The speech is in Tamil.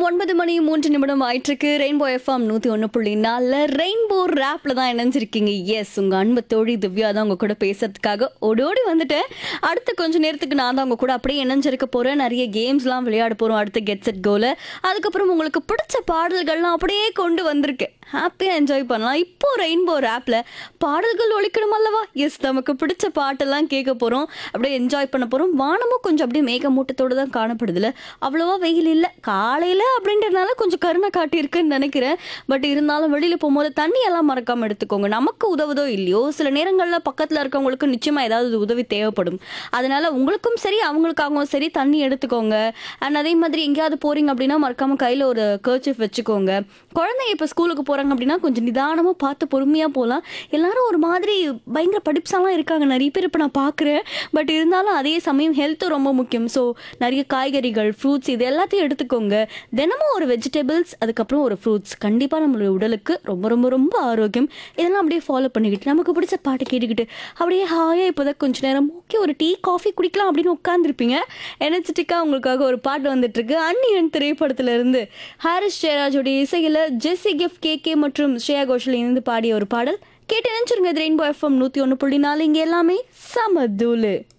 ஒன்பது மணி மூன்று நிமிடம் ஆயிட்டிருக்கு ரெயின்போ எஃப்எம் நூற்றி ஒன்று புள்ளி நாலில் ரெயின்போ ரேப்பில் தான் இணைஞ்சிருக்கீங்க எஸ் உங்கள் அன்பு தோழி திவ்யா தான் உங்கள் கூட பேசுறதுக்காக ஓடோடி வந்துட்டேன் அடுத்த கொஞ்ச நேரத்துக்கு நான் தான் உங்கள் கூட அப்படியே இணைஞ்சிருக்க போகிறேன் நிறைய கேம்ஸ்லாம் விளையாட போகிறோம் அடுத்து கெட் செட் கோல அதுக்கப்புறம் உங்களுக்கு பிடிச்ச பாடல்கள்லாம் அப்படியே கொண்டு வந்திருக்கேன் ஹாப்பியாக என்ஜாய் பண்ணலாம் இப்போ ரெயின்போ ரேப்பில் பாடல்கள் ஒழிக்கணும் அல்லவா எஸ் நமக்கு பிடிச்ச பாட்டெல்லாம் கேட்க போகிறோம் அப்படியே என்ஜாய் பண்ண போகிறோம் வானமும் கொஞ்சம் அப்படியே மேகமூட்டத்தோடு தான் காணப்படுதுல அவ்வளோவா வெயில் இல்லை காலையில் அப்படின்றதுனால கொஞ்சம் கருணை காட்டியிருக்குன்னு நினைக்கிறேன் பட் இருந்தாலும் வெளியில் போகும்போது தண்ணி எல்லாம் மறக்காமல் எடுத்துக்கோங்க நமக்கு உதவுதோ இல்லையோ சில நேரங்களில் பக்கத்தில் இருக்கவங்களுக்கு நிச்சயமாக ஏதாவது உதவி தேவைப்படும் அதனால உங்களுக்கும் சரி அவங்களுக்காகவும் சரி தண்ணி எடுத்துக்கோங்க அண்ட் அதே மாதிரி எங்கேயாவது போறீங்க அப்படின்னா மறக்காம கையில் ஒரு கர்ச்சிஃப் வச்சுக்கோங்க குழந்தைங்க இப்போ ஸ்கூலுக்கு போகிறாங்க அப்படின்னா கொஞ்சம் நிதானமாக பார்த்து பொறுமையாக போகலாம் எல்லாரும் ஒரு மாதிரி பயங்கர படிப்ஸாலாம் இருக்காங்க நிறைய பேர் இப்போ நான் பார்க்குறேன் பட் இருந்தாலும் அதே சமயம் ஹெல்த்தும் ரொம்ப முக்கியம் ஸோ நிறைய காய்கறிகள் ஃப்ரூட்ஸ் இது எல்லாத்தையும் எடுத்துக்கோங்க தினமும் ஒரு வெஜிடபிள்ஸ் அதுக்கப்புறம் ஒரு ஃப்ரூட்ஸ் கண்டிப்பாக நம்மளுடைய உடலுக்கு ரொம்ப ரொம்ப ரொம்ப ஆரோக்கியம் இதெல்லாம் அப்படியே ஃபாலோ பண்ணிக்கிட்டு நமக்கு பிடிச்ச பாட்டு கேட்டுக்கிட்டு அப்படியே ஹாயாக இப்போதான் கொஞ்ச நேரம் ஓகே ஒரு டீ காஃபி குடிக்கலாம் அப்படின்னு உட்காந்துருப்பீங்க எனர்ஜெட்டிக்காக உங்களுக்காக ஒரு பாட்டு வந்துட்டு இருக்கு அன்னியன் திரைப்படத்துல இருந்து ஹாரிஸ் ஜெயராஜோடைய இசையில் ஜெஸ்ஸி கிஃப்ட் கே கே மற்றும் ஸ்ரேயா கோஷல் இணைந்து பாடிய ஒரு பாடல் கேட்டு நினைச்சிருங்க இது ரெயின்போ எஃப்எம் நூற்றி ஒன்று புள்ளி நாலு இங்கே எல்லாமே சமதூலு